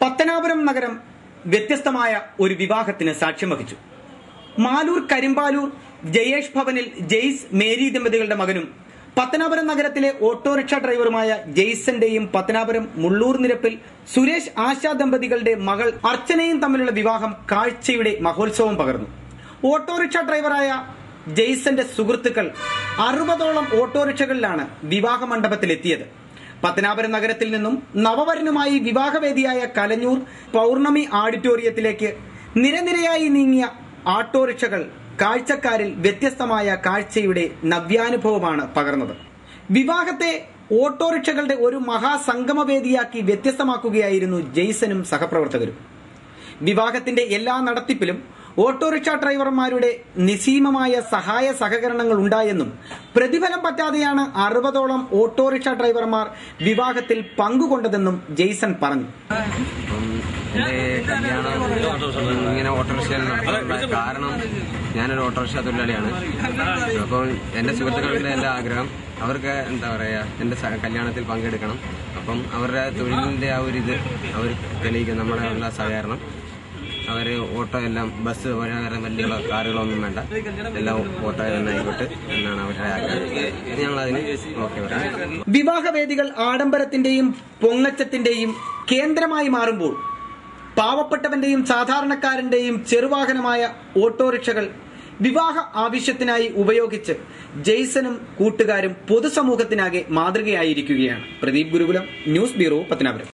പത്തനാപുരം നഗരം വ്യത്യസ്തമായ ഒരു വിവാഹത്തിന് സാക്ഷ്യം വഹിച്ചു മാലൂർ കരിമ്പാലൂർ ജയേഷ് ഭവനിൽ ജെയ്സ് മേരി ദമ്പതികളുടെ മകനും പത്തനാപുരം നഗരത്തിലെ ഓട്ടോറിക്ഷ ഡ്രൈവറുമായ ജെയ്സന്റെയും പത്തനാപുരം മുള്ളൂർ നിരപ്പിൽ സുരേഷ് ആശാ ദമ്പതികളുടെ മകൾ അർച്ചനയും തമ്മിലുള്ള വിവാഹം കാഴ്ചയുടെ മഹോത്സവം പകർന്നു ഓട്ടോറിക്ഷ ഡ്രൈവറായ ജെയ്സന്റെ സുഹൃത്തുക്കൾ അറുപതോളം ഓട്ടോറിക്ഷകളിലാണ് വിവാഹ മണ്ഡപത്തിലെത്തിയത് പത്തനാപുരം നഗരത്തിൽ നിന്നും നവവരനുമായി വിവാഹവേദിയായ കലഞ്ഞൂർ പൗർണമി ഓഡിറ്റോറിയത്തിലേക്ക് നിരനിരയായി നീങ്ങിയ ഓട്ടോറിക്ഷകൾ കാഴ്ചക്കാരിൽ വ്യത്യസ്തമായ കാഴ്ചയുടെ നവ്യാനുഭവമാണ് പകർന്നത് വിവാഹത്തെ ഓട്ടോറിക്ഷകളുടെ ഒരു മഹാസംഗമവേദിയാക്കി വ്യത്യസ്തമാക്കുകയായിരുന്നു ജെയ്സനും സഹപ്രവർത്തകരും വിവാഹത്തിന്റെ എല്ലാ നടത്തിപ്പിലും ഓട്ടോറിക്ഷ ഡ്രൈവർമാരുടെ നിസീമമായ സഹായ സഹകരണങ്ങൾ ഉണ്ടായെന്നും പ്രതിഫലം പറ്റാതെയാണ് അറുപതോളം ഓട്ടോറിക്ഷ ഡ്രൈവർമാർ വിവാഹത്തിൽ പങ്കുകൊണ്ടതെന്നും ജെയ്സൺ പറഞ്ഞു അപ്പം എൻ്റെ കല്യാണം ഇങ്ങനെ ഓട്ടോറിക്ഷയിൽ നടത്താനുള്ള കാരണം ഞാനൊരു ഓട്ടോറിക്ഷ തൊഴിലാളിയാണ് അപ്പം എൻ്റെ സുഹൃത്തുക്കളുടെ എൻ്റെ ആഗ്രഹം അവർക്ക് എന്താ പറയുക എൻ്റെ സ- കല്യാണത്തിൽ പങ്കെടുക്കണം അപ്പം അവരുടെ തൊഴിലിൻ്റെ ആ ഒരു ഇത് അവർ തെളിയിക്കും നമ്മുടെ ഉള്ള സഹകരണം അവർ ഓട്ടോ എല്ലാം ബസ് വേറെ വലിയ കാറുകളൊന്നും വേണ്ട എല്ലാം ഓട്ടോ തന്നെ ആയിക്കോട്ടെ എന്നാണ് അവരുടെ ആഗ്രഹം ഞങ്ങൾ അതിന് ഓക്കെ പറയാം വിവാഹവേദികൾ ആഡംബരത്തിന്റെയും പൊങ്ങച്ചത്തിന്റെയും കേന്ദ്രമായി മാറുമ്പോൾ പാവപ്പെട്ടവന്റെയും സാധാരണക്കാരന്റെയും ചെറുവാഹനമായ ഓട്ടോറിക്ഷകൾ വിവാഹ ആവശ്യത്തിനായി ഉപയോഗിച്ച് ജെയ്സനും കൂട്ടുകാരും പൊതുസമൂഹത്തിനാകെ മാതൃകയായിരിക്കുകയാണ് പ്രദീപ് ഗുരുകുലം ന്യൂസ് ബ്യൂറോ പത്തനാപുരം